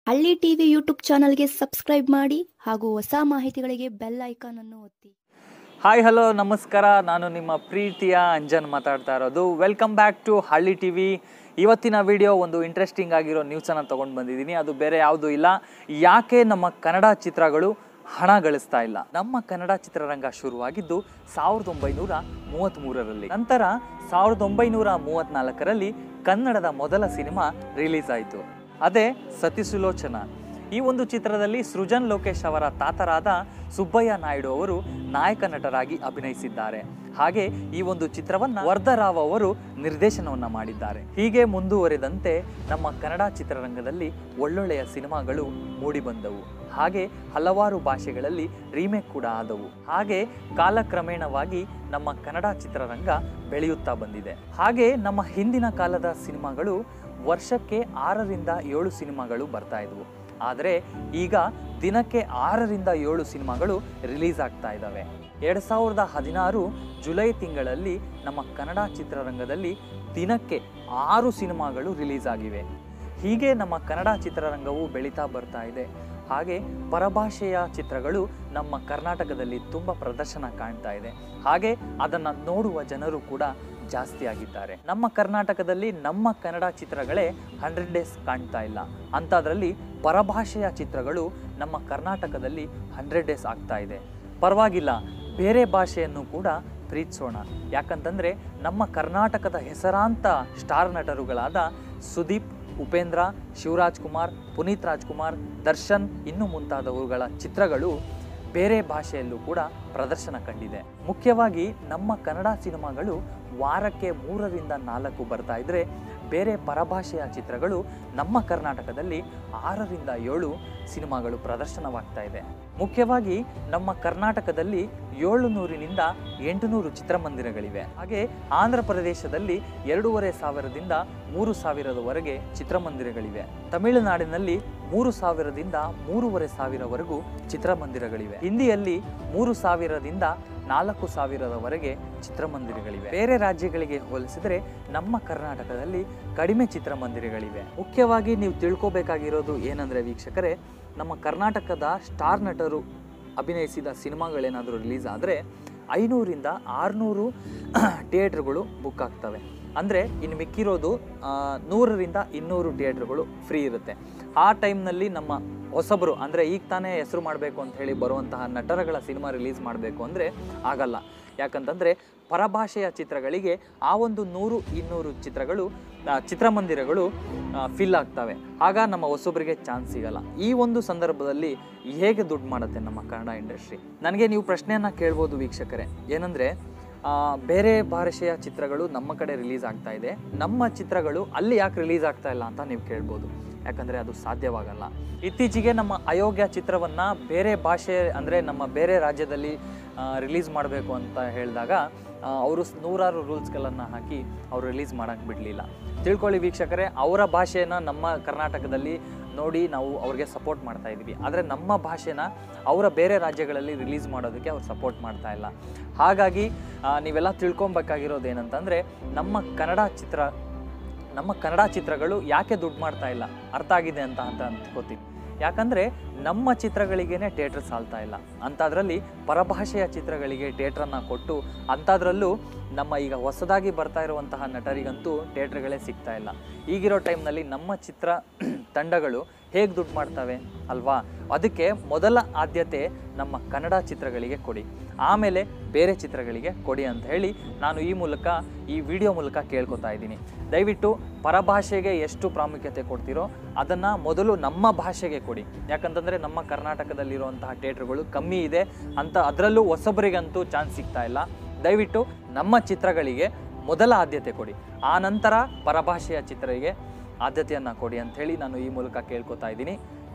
ಹಳ್ಳಿ TV YouTube ಚಾನಲ್ಗೆ subscribe ಮಾಡಿ ಹಾಗೂ ಹೊಸ ಮಾಹಿತಿಗಳಿಗೆ ಬೆಲ್ ಐಕಾನ್ ಅನ್ನು ಒತ್ತಿ ಹಾಯ್ ಹಲೋ ನಮಸ್ಕಾರ ನಾನು ನಿಮ್ಮ ಪ್ರೀತಿಯ ಅಂಜನ್ ಮಾತಾಡ್ತಾ ಇರೋದು welcome back to Halli T V ಇವತ್ತಿನ ವಿಡಿಯೋ ಒಂದು ಇಂಟ್ರೆಸ್ಟಿಂಗ್ ಆಗಿರೋ ನ್ಯೂಸನ್ನು ತೊಗೊಂಡು ಬಂದಿದ್ದೀನಿ ಅದು ಬೇರೆ ಯಾವುದೂ ಇಲ್ಲ ಯಾಕೆ ನಮ್ಮ ಕನ್ನಡ ಚಿತ್ರಗಳು ಹಣ ಗಳಿಸ್ತಾ ಇಲ್ಲ ನಮ್ಮ ಕನ್ನಡ ಚಿತ್ರರಂಗ ಶುರುವಾಗಿದ್ದು ಸಾವಿರದ ಒಂಬೈನೂರ ಮೂವತ್ತ್ಮೂರರಲ್ಲಿ ನಂತರ ಸಾವಿರದ ಒಂಬೈನೂರ ಮೂವತ್ತ್ನಾಲ್ಕರಲ್ಲಿ ಕನ್ನಡದ ಮೊದಲ ಸಿನಿಮಾ ರಿಲೀಸ್ ಆಯಿತು ಅದೇ ಸತಿಸುಲೋಚನ ಈ ಒಂದು ಚಿತ್ರದಲ್ಲಿ ಸೃಜನ್ ಲೋಕೇಶ್ ಅವರ ತಾತರಾದ ಸುಬ್ಬಯ್ಯ ನಾಯ್ಡು ಅವರು ನಾಯಕ ನಟರಾಗಿ ಅಭಿನಯಿಸಿದ್ದಾರೆ ಹಾಗೆ ಈ ಒಂದು ಚಿತ್ರವನ್ನ ವರ್ಧರಾವ್ ಅವರು ನಿರ್ದೇಶನವನ್ನ ಮಾಡಿದ್ದಾರೆ ಹೀಗೆ ಮುಂದುವರೆದಂತೆ ನಮ್ಮ ಕನ್ನಡ ಚಿತ್ರರಂಗದಲ್ಲಿ ಒಳ್ಳೊಳ್ಳೆಯ ಸಿನಿಮಾಗಳು ಮೂಡಿಬಂದವು ಹಾಗೆ ಹಲವಾರು ಭಾಷೆಗಳಲ್ಲಿ ರೀಮೇಕ್ ಕೂಡ ಆದವು ಹಾಗೆ ಕಾಲಕ್ರಮೇಣವಾಗಿ ನಮ್ಮ ಕನ್ನಡ ಚಿತ್ರರಂಗ ಬೆಳೆಯುತ್ತಾ ಬಂದಿದೆ ಹಾಗೆ ನಮ್ಮ ಹಿಂದಿನ ಕಾಲದ ಸಿನಿಮಾಗಳು ವರ್ಷಕ್ಕೆ ಆರರಿಂದ ಏಳು ಸಿನಿಮಾಗಳು ಬರ್ತಾ ಇದ್ವು ಆದರೆ ಈಗ ದಿನಕ್ಕೆ ಆರರಿಂದ ಏಳು ಸಿನಿಮಾಗಳು ರಿಲೀಸ್ ಆಗ್ತಾ ಇದ್ದಾವೆ ಎರಡು ಸಾವಿರದ ಹದಿನಾರು ಜುಲೈ ತಿಂಗಳಲ್ಲಿ ನಮ್ಮ ಕನ್ನಡ ಚಿತ್ರರಂಗದಲ್ಲಿ ದಿನಕ್ಕೆ ಆರು ಸಿನಿಮಾಗಳು ರಿಲೀಸ್ ಆಗಿವೆ ಹೀಗೆ ನಮ್ಮ ಕನ್ನಡ ಚಿತ್ರರಂಗವು ಬೆಳೀತಾ ಬರ್ತಾ ಇದೆ ಹಾಗೆ ಪರಭಾಷೆಯ ಚಿತ್ರಗಳು ನಮ್ಮ ಕರ್ನಾಟಕದಲ್ಲಿ ತುಂಬ ಪ್ರದರ್ಶನ ಕಾಣ್ತಾ ಇದೆ ಹಾಗೆ ಅದನ್ನು ನೋಡುವ ಜನರು ಕೂಡ ಜಾಸ್ತಿ ಆಗಿದ್ದಾರೆ ನಮ್ಮ ಕರ್ನಾಟಕದಲ್ಲಿ ನಮ್ಮ ಕನ್ನಡ ಚಿತ್ರಗಳೇ ಹಂಡ್ರೆಡ್ ಡೇಸ್ ಕಾಣ್ತಾ ಇಲ್ಲ ಅಂಥದ್ರಲ್ಲಿ ಪರಭಾಷೆಯ ಚಿತ್ರಗಳು ನಮ್ಮ ಕರ್ನಾಟಕದಲ್ಲಿ ಹಂಡ್ರೆಡ್ ಡೇಸ್ ಆಗ್ತಾ ಇದೆ ಪರವಾಗಿಲ್ಲ ಬೇರೆ ಭಾಷೆಯನ್ನು ಕೂಡ ಪ್ರೀತಿಸೋಣ ಯಾಕಂತಂದರೆ ನಮ್ಮ ಕರ್ನಾಟಕದ ಹೆಸರಾಂತ ಸ್ಟಾರ್ ನಟರುಗಳಾದ ಸುದೀಪ್ ಉಪೇಂದ್ರ ಶಿವರಾಜ್ ಕುಮಾರ್ ಪುನೀತ್ ರಾಜ್ಕುಮಾರ್ ದರ್ಶನ್ ಇನ್ನು ಮುಂತಾದವುಗಳ ಚಿತ್ರಗಳು ಬೇರೆ ಭಾಷೆಯಲ್ಲೂ ಕೂಡ ಪ್ರದರ್ಶನ ಕಂಡಿದೆ ಮುಖ್ಯವಾಗಿ ನಮ್ಮ ಕನ್ನಡ ಸಿನಿಮಾಗಳು ವಾರಕ್ಕೆ ಮೂರರಿಂದ ನಾಲ್ಕು ಬರ್ತಾ ಇದ್ರೆ ಬೇರೆ ಪರಭಾಷೆಯ ಚಿತ್ರಗಳು ನಮ್ಮ ಕರ್ನಾಟಕದಲ್ಲಿ ಆರರಿಂದ ಏಳು ಸಿನಿಮಾಗಳು ಪ್ರದರ್ಶನವಾಗ್ತಾ ಇದೆ ಮುಖ್ಯವಾಗಿ ನಮ್ಮ ಕರ್ನಾಟಕದಲ್ಲಿ ಏಳು ನೂರಿನಿಂದ ಎಂಟುನೂರು ಚಿತ್ರಮಂದಿರಗಳಿವೆ ಹಾಗೆ ಆಂಧ್ರ ಪ್ರದೇಶದಲ್ಲಿ ಎರಡೂವರೆ ಸಾವಿರದಿಂದ ಮೂರು ಸಾವಿರದವರೆಗೆ ಚಿತ್ರಮಂದಿರಗಳಿವೆ ತಮಿಳುನಾಡಿನಲ್ಲಿ ಮೂರು ಸಾವಿರದಿಂದ ಮೂರುವರೆ ಸಾವಿರವರೆಗೂ ಚಿತ್ರಮಂದಿರಗಳಿವೆ ಹಿಂದಿಯಲ್ಲಿ ಮೂರು ಸಾವಿರದಿಂದ ನಾಲ್ಕು ಸಾವಿರದವರೆಗೆ ಚಿತ್ರಮಂದಿರಗಳಿವೆ ಬೇರೆ ರಾಜ್ಯಗಳಿಗೆ ಹೋಲಿಸಿದರೆ ನಮ್ಮ ಕರ್ನಾಟಕದಲ್ಲಿ ಕಡಿಮೆ ಚಿತ್ರಮಂದಿರಗಳಿವೆ ಮುಖ್ಯವಾಗಿ ನೀವು ತಿಳ್ಕೊಬೇಕಾಗಿರೋದು ಏನಂದ್ರೆ ವೀಕ್ಷಕರೇ ನಮ್ಮ ಕರ್ನಾಟಕದ ಸ್ಟಾರ್ ನಟರು ಅಭಿನಯಿಸಿದ ಸಿನಿಮಾಗಳೇನಾದರೂ ರಿಲೀಸ್ ಆದರೆ ಐನೂರಿಂದ ಆರುನೂರು ಥಿಯೇಟ್ರ್ಗಳು ಬುಕ್ ಆಗ್ತವೆ ಅಂದರೆ ಇನ್ನು ಮಿಕ್ಕಿರೋದು ಆ, ನೂರರಿಂದ ಇನ್ನೂರು ಥಿಯೇಟ್ರ್ಗಳು ಫ್ರೀ ಇರುತ್ತೆ ಆ ಟೈಮ್ನಲ್ಲಿ ನಮ್ಮ ಹೊಸಬರು ಅಂದರೆ ಈಗ ತಾನೇ ಹೆಸರು ಮಾಡಬೇಕು ಅಂತ ಹೇಳಿ ಬರುವಂತಹ ನಟರಗಳ ಸಿನಿಮಾ ರಿಲೀಸ್ ಮಾಡಬೇಕು ಅಂದರೆ ಆಗಲ್ಲ ಯಾಕಂತಂದರೆ ಪರಭಾಷೆಯ ಚಿತ್ರಗಳಿಗೆ ಆ ಒಂದು ನೂರು ಇನ್ನೂರು ಚಿತ್ರಗಳು ಆ, ಚಿತ್ರಮಂದಿರಗಳು ಫಿಲ್ ಆಗ್ತವೆ ಆಗ ನಮ್ಮ ಹೊಸಬರಿಗೆ ಚಾನ್ಸ್ ಸಿಗಲ್ಲ ಈ ಒಂದು ಸಂದರ್ಭದಲ್ಲಿ ಹೇಗೆ ದುಡ್ಡು ಮಾಡುತ್ತೆ ನಮ್ಮ ಕನ್ನಡ ಇಂಡಸ್ಟ್ರಿ ನನಗೆ ನೀವು ಪ್ರಶ್ನೆಯನ್ನು ಕೇಳ್ಬೋದು ವೀಕ್ಷಕರೇ ಏನಂದರೆ ಆ, ಬೇರೆ ಭಾಷೆಯ ಚಿತ್ರಗಳು ನಮ್ಮ ಕಡೆ ರಿಲೀಸ್ ಆಗ್ತಾ ಇದೆ ನಮ್ಮ ಚಿತ್ರಗಳು ಅಲ್ಲಿ ಯಾಕೆ ರಿಲೀಸ್ ಆಗ್ತಾ ಇಲ್ಲ ಅಂತ ನೀವು ಕೇಳ್ಬೋದು ಯಾಕಂದರೆ ಅದು ಸಾಧ್ಯವಾಗಲ್ಲ ಇತ್ತೀಚೆಗೆ ನಮ್ಮ ಅಯೋಗ್ಯ ಚಿತ್ರವನ್ನು ಬೇರೆ ಭಾಷೆ ಅಂದರೆ ನಮ್ಮ ಬೇರೆ ರಾಜ್ಯದಲ್ಲಿ ರಿಲೀಸ್ ಮಾಡಬೇಕು ಅಂತ ಹೇಳಿದಾಗ ಅವರು ನೂರಾರು ರೂಲ್ಸ್ಗಳನ್ನು ಹಾಕಿ ಅವರು ರಿಲೀಸ್ ಮಾಡೋಕ್ಕೆ ಬಿಡಲಿಲ್ಲ ತಿಳ್ಕೊಳ್ಳಿ ವೀಕ್ಷಕರೇ ಅವರ ಭಾಷೆನ ನಮ್ಮ ಕರ್ನಾಟಕದಲ್ಲಿ ನೋಡಿ ನಾವು ಅವ್ರಿಗೆ ಸಪೋರ್ಟ್ ಮಾಡ್ತಾ ಇದ್ವಿ ಆದರೆ ನಮ್ಮ ಭಾಷೆನ ಅವರ ಬೇರೆ ರಾಜ್ಯಗಳಲ್ಲಿ ರಿಲೀಸ್ ಮಾಡೋದಕ್ಕೆ ಅವ್ರು ಸಪೋರ್ಟ್ ಮಾಡ್ತಾ ಇಲ್ಲ ಹಾಗಾಗಿ ಆ, ನೀವೆಲ್ಲ ತಿಳ್ಕೊಬೇಕಾಗಿರೋದು ಏನಂತಂದರೆ ನಮ್ಮ ಕನ್ನಡ ಚಿತ್ರ ನಮ್ಮ ಕನ್ನಡ ಚಿತ್ರಗಳು ಯಾಕೆ ದುಡ್ಡು ಮಾಡ್ತಾ ಇಲ್ಲ ಅರ್ಥ ಆಗಿದೆ ಅಂತ ಅಂತ ಅಂದ್ಕೋತೀನಿ ಯಾಕಂದರೆ ನಮ್ಮ ಚಿತ್ರಗಳಿಗೇನೆ ಥಿಯೇಟ್ರ್ ಸಾಲ್ತಾ ಇಲ್ಲ ಅಂಥದ್ರಲ್ಲಿ ಪರಭಾಷೆಯ ಚಿತ್ರಗಳಿಗೆ ಥಿಯೇಟ್ರನ್ನು ಕೊಟ್ಟು ಅಂಥದ್ರಲ್ಲೂ ನಮ್ಮ ಈಗ ಹೊಸದಾಗಿ ಬರ್ತಾ ಇರುವಂತಹ ನಟರಿಗಂತೂ ಥಿಯೇಟ್ರ್ಗಳೇ ಸಿಗ್ತಾ ಇಲ್ಲ ಈಗಿರೋ ಟೈಮ್ನಲ್ಲಿ ನಮ್ಮ ಚಿತ್ರ ತಂಡಗಳು ಹೇಗೆ ದುಡ್ಡು ಮಾಡ್ತವೆ ಅಲ್ವಾ ಅದಕ್ಕೆ ಮೊದಲ ಆದ್ಯತೆ ನಮ್ಮ ಕನ್ನಡ ಚಿತ್ರಗಳಿಗೆ ಕೊಡಿ ಆಮೇಲೆ ಬೇರೆ ಚಿತ್ರಗಳಿಗೆ ಕೊಡಿ ಅಂತ ಹೇಳಿ ನಾನು ಈ ಮೂಲಕ ಈ ವಿಡಿಯೋ ಮೂಲಕ ಕೇಳ್ಕೊತಾ ಇದ್ದೀನಿ ದಯವಿಟ್ಟು ಪರಭಾಷೆಗೆ ಎಷ್ಟು ಪ್ರಾಮುಖ್ಯತೆ ಕೊಡ್ತೀರೋ ಅದನ್ನು ಮೊದಲು ನಮ್ಮ ಭಾಷೆಗೆ ಕೊಡಿ ಯಾಕಂತಂದರೆ ನಮ್ಮ ಕರ್ನಾಟಕದಲ್ಲಿರುವಂತಹ ಥಿಯೇಟ್ರ್ಗಳು ಕಮ್ಮಿ ಇದೆ ಅಂತ ಅದರಲ್ಲೂ ಹೊಸಬರಿಗಂತೂ ಚಾನ್ಸ್ ಸಿಗ್ತಾ ಇಲ್ಲ ದಯವಿಟ್ಟು ನಮ್ಮ ಚಿತ್ರಗಳಿಗೆ ಮೊದಲ ಆದ್ಯತೆ ಕೊಡಿ ಆ ನಂತರ ಪರಭಾಷೆಯ ಚಿತ್ರರಿಗೆ ಆದ್ಯತೆಯನ್ನು ಕೊಡಿ ಅಂತ ಹೇಳಿ ನಾನು ಈ ಮೂಲಕ ಕೇಳ್ಕೊತಾ ಇದ್ದೀನಿ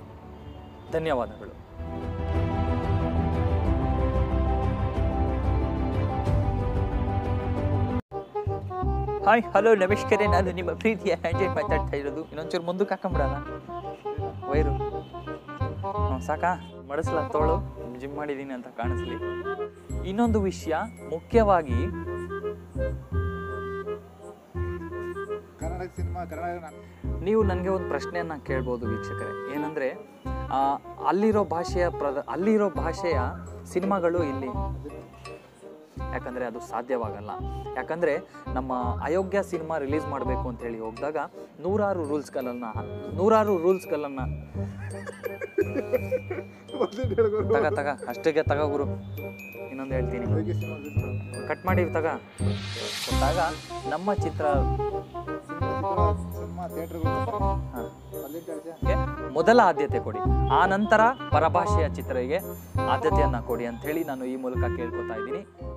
ಧನ್ಯವಾದಗಳು ಹಾಯ್ ಹಲೋ ನಮಸ್ಕಾರ ನಾನು ನಿಮ್ಮ ಪ್ರೀತಿಯ ಹ್ಯಾಂಜೆ ಮಾತಾಡ್ತಾ ಇರೋದು ಇನ್ನೊಂಚೂರು ಮುಂದಕ್ಕೆ ಹಾಕೊಂಬಿಡಲ್ಲ ವೈರು ಹ್ಞೂ ಸಾಕಾ ಮಡಸ್ಲ ತೋಳು ಜಿಮ್ ಮಾಡಿದ್ದೀನಿ ಅಂತ ಕಾಣಿಸ್ಲಿ ಇನ್ನೊಂದು ವಿಷಯ ಮುಖ್ಯವಾಗಿ ಕನ್ನಡ ಸಿನಿಮಾ ಕನ್ನಡ ನೀವು ನನಗೆ ಒಂದು ಪ್ರಶ್ನೆಯನ್ನು ಕೇಳ್ಬೋದು ವೀಕ್ಷಕರೇ ಏನಂದರೆ ಅಲ್ಲಿರೋ ಭಾಷೆಯ ಪ್ರದ ಅಲ್ಲಿರೋ ಭಾಷೆಯ ಸಿನಿಮಾಗಳು ಇಲ್ಲಿ ಯಾಕಂದರೆ ಅದು ಸಾಧ್ಯವಾಗಲ್ಲ ಯಾಕಂದರೆ ನಮ್ಮ ಅಯೋಗ್ಯ ಸಿನಿಮಾ ರಿಲೀಸ್ ಮಾಡಬೇಕು ಅಂತ ಹೇಳಿ ಹೋಗಿದಾಗ ನೂರಾರು ರೂಲ್ಸ್ಗಳನ್ನು ನೂರಾರು ರೂಲ್ಸ್ಗಳನ್ನು ತಗ ತಗ ಅಷ್ಟಿಗೆ ತಗ ಗುರು ಇನ್ನೊಂದು ಹೇಳ್ತೀನಿ ಕಟ್ ಮಾಡಿ ತಗ ಕೊಟ್ಟಾಗ ನಮ್ಮ ಚಿತ್ರ ಹಾ. ಗೆ ಮೊದಲ ಆದ್ಯತೆ ಕೊಡಿ ಆ ನಂತರ ಪರಭಾಷೆಯ ಚಿತ್ರರಿಗೆ ಆದ್ಯತೆಯನ್ನ ಕೊಡಿ ಅಂತ ಹೇಳಿ ನಾನು ಈ ಮೂಲಕ ಕೇಳ್ಕೊತಾ ಇದ್ದೀನಿ